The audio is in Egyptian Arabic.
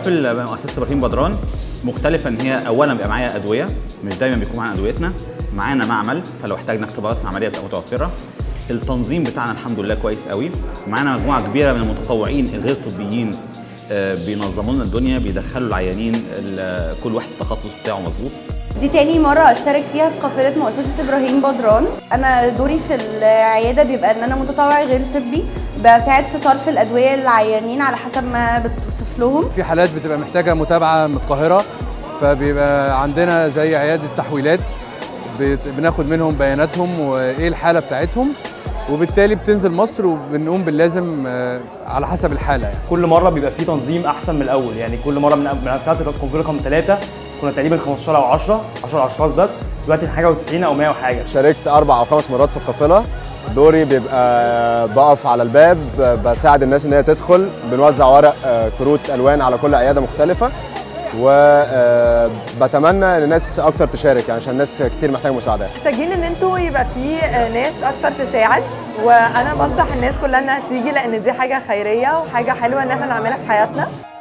قوافل مؤسسه ابراهيم بدران مختلفه ان هي اولا بيبقى معايا ادويه مش دايما بيكون معانا ادويتنا معانا معمل فلو احتاجنا اختبارات معمليه بتبقى متوفره التنظيم بتاعنا الحمد لله كويس قوي معانا مجموعه كبيره من المتطوعين الغير طبيين آه، بينظموا لنا الدنيا بيدخلوا العيانين ال- كل واحد التخصص بتاعه مظبوط دي تاني مرة أشترك فيها في قافلة مؤسسة إبراهيم بدران أنا دوري في العيادة بيبقى إن أنا متطوع غير طبي بساعد في صرف الأدوية للعيانين على حسب ما بتتوصف لهم في حالات بتبقى محتاجه متابعه من القاهره فبيبقى عندنا زي عياده تحويلات بت- بناخد منهم بياناتهم وايه الحاله بتاعتهم وبالتالي بتنزل مصر وبنقوم باللازم آه، على حسب الحاله يعني. كل مره بيبقى فيه تنظيم احسن من الاول يعني كل مره من من بتاعت الكونفير رقم ثلاثه كنا تقريبا 15 او 10 10 اشخاص بس دلوقتي حاجه و90 او 100 وحاجه شاركت اربع او خمس مرات في القافله دوري بيبقى بقف على الباب بساعد الناس ان هي تدخل بنوزع ورق آه، كروت الوان على كل عياده مختلفه وبتمنى ان الناس اكتر تشارك يعني عشان الناس كتير محتاجه مساعدات محتاجين ان انتوا يبقى في آه، ناس اكتر تساعد وانا بنصح الناس كلها انها تيجي لان دي حاجه خيريه وحاجه حلوه ان احنا نعملها في حياتنا